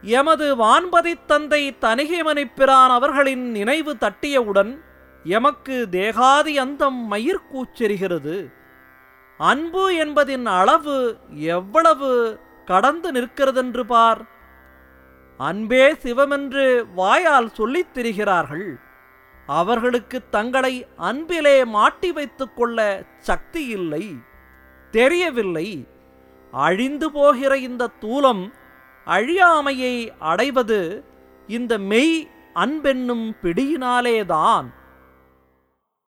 எமது வான்பதித் தந்தை தனிகைமணிப் பிரான் அவர்களின் நினைவு தட்டியவுடன் எமக்கு தேகாதி அந்தம் மயிர்கூச்செரிகிறது அன்பு என்பதின் அளவு எவ்வளவு கடந்து நிற்கிறதென்று பார் அன்பே சிவமென்று வாயால் சொல்லித் திரிகிறார்கள் அவர்களுக்கு தங்களை அன்பிலே மாட்டி வைத்துக் கொள்ள சக்தி இல்லை தெரியவில்லை அழிந்து போகிற இந்த தூலம் அழியாமையை அடைவது இந்த மெய் அன்பென்னும் பிடியினாலேதான்